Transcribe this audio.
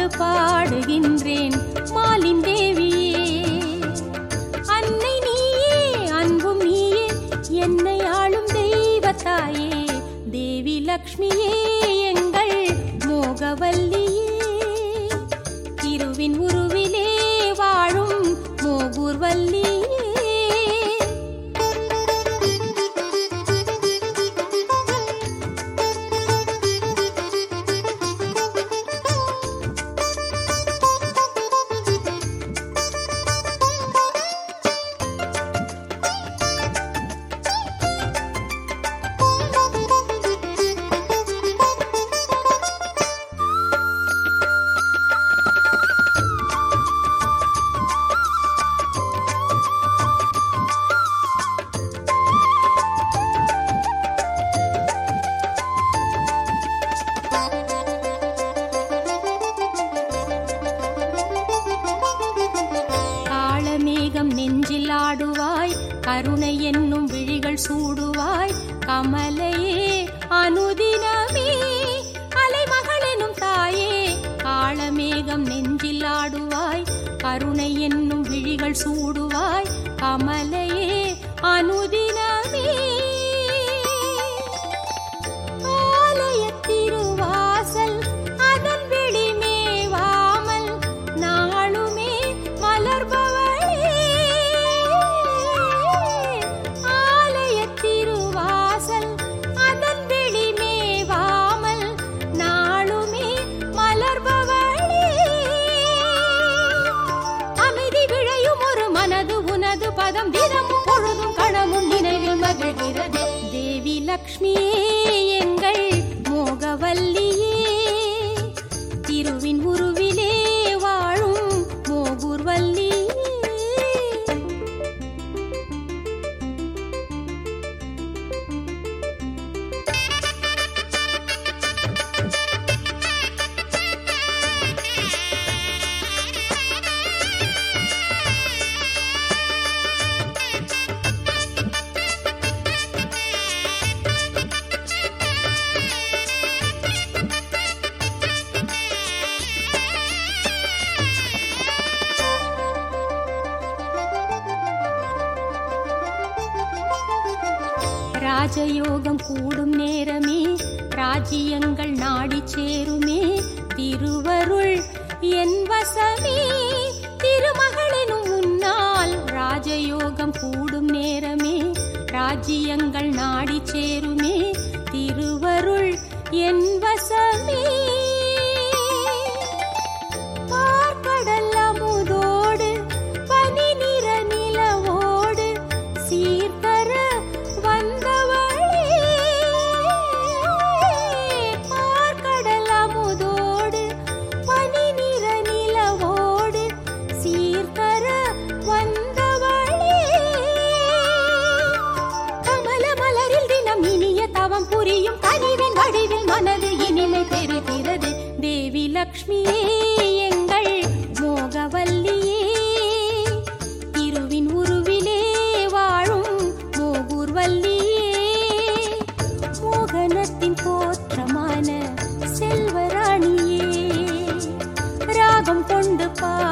பாடுகின்றேன் மாலின் தேவியே அன்னை நீயே அன்பும் நீயே என்னை ஆளும் தெய்வத்தாயே தேவி லக்ஷ்மியே எங்கள் மோகவல்லியே திருவின் உருவிலே வாழும் மோகூர்வல்லியே காளமேகம் நெஞ்சில் ஆடுவாய் கருணை என்னும் விழிகள் சூடுவாய் கமலையே அனுதினமே அலைமகளெனும் தாயே காளமேகம் நெஞ்சில் ஆடுவாய் கருணை என்னும் விழிகள் சூடுவாய் கமலையே அனுதினமே ஆலயத் திருவாசல் அதன் வெளிமேவாமல் நாளுமே மலர்பவளே ஆலயத் திருவாசல் அதன் வெளிமேவாமல் நாளுமே மலர்பவளே அமைதி விழையும் ஒரு மனது உனது பதம் தினமும் பொழுதும் கணமும் நினைவில் மகிழ்கிறது தேவி லக்ஷ்மியே எங்கள் மோகவல்லியே திருவின் உருவிலே வாழும் மோகூர்வல்லியே ராஜயோகம் கூடும் நேரமே ராஜ்யங்கள் நாடிச் சேருமே திருவருள் என் வசமே திருமகளெனும் உன்னால் ராஜயோகம் கூடும் நேரமே ராஜ்யங்கள் நாடிச் சேருமே திருவருள் என் வசமே பார்க்கடல் அமுதோடு பனி நிற நிலவோடு சீர்தர வந்தவளே பார்க்கடல் அமுதோடு பனி நிற நிலவோடு சீர்தர வந்தவளே கமல மலரில் தினம் இனிய தவம் புரியும் கனிவின் வடிவில் மனது இனிமை பெறுகிறது தேவி லக்ஷ்மியே எங்கள் மோகவல்லியே திருவின் உருவிலே வாழும் மோகூர்வல்லியே மோகனத்தின் தோற்றமான செல்வராணியே ராகம் கொண்டு பா